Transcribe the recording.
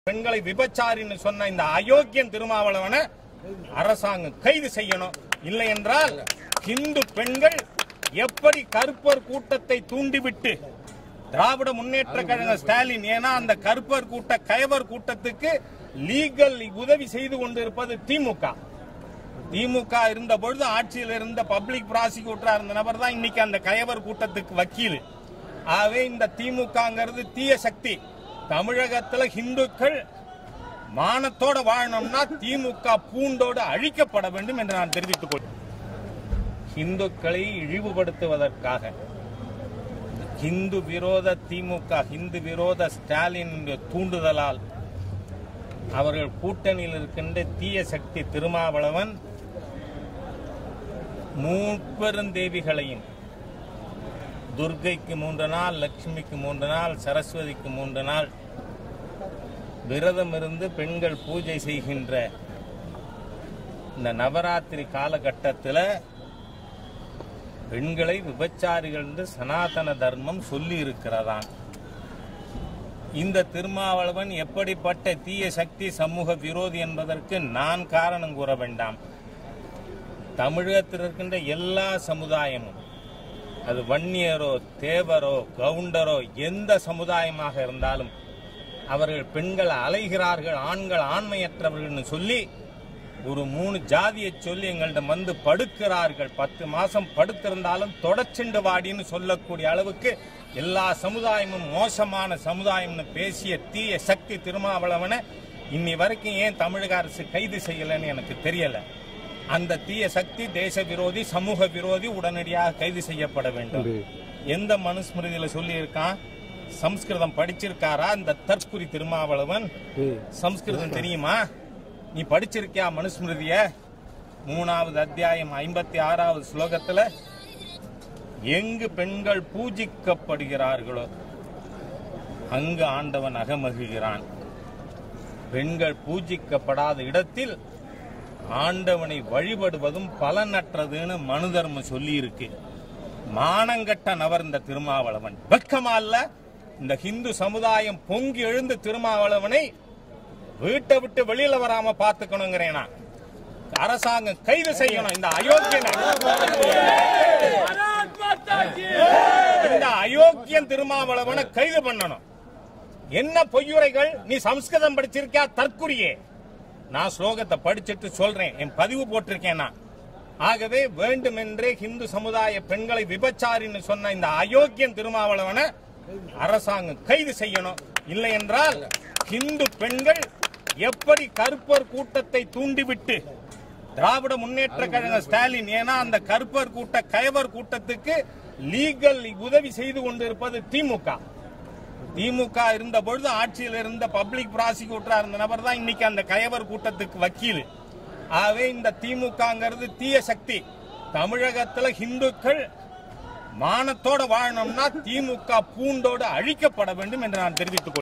பெண்களை விபச்சாரின்னு சொன்ன இந்த அயோக்கியன் திருமாவளவனை அரசாங்கம் கைது செய்யணும் இல்லை என்றால் இந்து பெண்கள் எப்படி கருப்பர் கூட்டத்தை தூண்டிவிட்டு திராவிட முன்னேற்ற கழக ஸ்டாலின் ஏன்னா அந்த கருப்பர் கூட்ட கயவர் கூட்டத்துக்கு லீகல் உதவி செய்து கொண்டிருப்பது திமுக திமுக இருந்த பொழுது ஆட்சியில் இருந்த பப்ளிக் ப்ராசிக்யூட்டரா இருந்த நபர் தான் இன்னைக்கு அந்த கயவர் கூட்டத்துக்கு வக்கீல் ஆகவே இந்த திமுகங்கிறது தீய சக்தி தமிழகத்துல இந்துக்கள் மானத்தோட வாழணும்னா திமுக பூண்டோடு அழிக்கப்பட வேண்டும் என்று நான் தெரிவித்துக் கொள்கிறேன் இந்துக்களை இழிவுபடுத்துவதற்காக இந்து விரோத திமுக இந்து விரோத ஸ்டாலின் தூண்டுதலால் அவர்கள் கூட்டணியில் இருக்கின்ற தீய சக்தி திருமாவளவன் மூப்பெருந்தேவிகளையும் துர்க்கைக்கு மூன்று நாள் லட்சுமிக்கு மூன்று நாள் சரஸ்வதிக்கு மூன்று நாள் விரதம் இருந்து பெண்கள் பூஜை செய்கின்ற இந்த நவராத்திரி காலகட்டத்தில் பெண்களை விபச்சாரிகள் என்று சனாதன தர்மம் சொல்லி இருக்கிறதாம் இந்த திருமாவளவன் எப்படிப்பட்ட தீய சக்தி சமூக விரோதி என்பதற்கு நான் காரணம் கூற வேண்டாம் தமிழகத்தில் இருக்கின்ற எல்லா சமுதாயமும் அது வன்னியரோ தேவரோ கவுண்டரோ எந்த சமுதாயமாக இருந்தாலும் அவர்கள் பெண்கள் அலைகிறார்கள் ஆண்கள் ஆண்மையற்றவர்கள்னு சொல்லி ஒரு மூணு ஜாதியை சொல்லி எங்கள்ட்ட வந்து படுக்கிறார்கள் பத்து மாசம் படுத்திருந்தாலும் தொடச்சிண்டு வாடின்னு சொல்லக்கூடிய அளவுக்கு எல்லா சமுதாயமும் மோசமான சமுதாயம்னு பேசிய தீய சக்தி திருமாவளவனை இன்னி வரைக்கும் ஏன் தமிழக அரசு கைது செய்யலைன்னு எனக்கு தெரியல அந்த தீய சக்தி தேச விரோதி சமூக விரோதி உடனடியாக கைது செய்யப்பட வேண்டும் எந்த மனுஸ்மிருதியில சொல்லி இருக்கான் சம்ஸ்கிருதம் படிச்சிருக்காரா இந்த தற்குறி திருமாவளவன் சம்ஸ்கிருதம் தெரியுமா நீ படிச்சிருக்கியா மனுஸ்மிருதிய மூணாவது அத்தியாயம் ஐம்பத்தி ஆறாவது ஸ்லோகத்துல எங்கு பெண்கள் பூஜிக்கப்படுகிறார்களோ அங்கு ஆண்டவன் அகமகிழ்கிறான் பெண்கள் பூஜிக்கப்படாத இடத்தில் ஆண்டவனை வழிபடுவதும் பலனற்றதுன்னு மனு தர்மம் சொல்லி இருக்கு மானங்கட்ட நபர் இந்த திருமாவளவன் வெக்கமா இல்ல இந்த ஹிந்து சமுதாயம் பொங்கி எழுந்து திருமாவளவனை வீட்டை விட்டு வெளியில வராம பாத்துக்கணுங்கிறேன் நான். அரசாங்கம் கைது செய்யணும் இந்த அயோக்கியனை இந்த அயோக்கியன் திருமாவளவனை கைது பண்ணணும் என்ன பொய்யுரைகள் நீ சம்ஸ்கிருதம் படிச்சிருக்கியா தற்குறியே நான் ஸ்லோகத்தை படிச்சிட்டு சொல்றேன் என் பதிவு போட்டிருக்கேன் நான் ஆகவே வேண்டுமென்றே இந்து சமுதாய பெண்களை விபச்சாரின்னு சொன்ன இந்த அயோக்கியன் திருமாவளவனை அரசாங்கம் கைது செய்யணும் இல்லை என்றால் இந்து பெண்கள் எப்படி கருப்பர் கூட்டத்தை தூண்டிவிட்டு திராவிட முன்னேற்ற கழக ஸ்டாலின் ஏன்னா அந்த கருப்பர் கூட்ட கயவர் கூட்டத்துக்கு லீகல் உதவி செய்து கொண்டிருப்பது திமுக திமுக இருந்த பொழுது ஆட்சியில் இருந்த பப்ளிக் ப்ராசிக்யூட்டரா இருந்த நபர் தான் இன்னைக்கு அந்த கயவர் கூட்டத்துக்கு வக்கீல் ஆகவே இந்த திமுகங்கிறது தீய சக்தி தமிழகத்துல இந்துக்கள் மானத்தோட வாழணும்னா திமுக பூண்டோடு அழிக்கப்பட வேண்டும் என்று நான் தெரிவித்துக் கொள்கிறேன்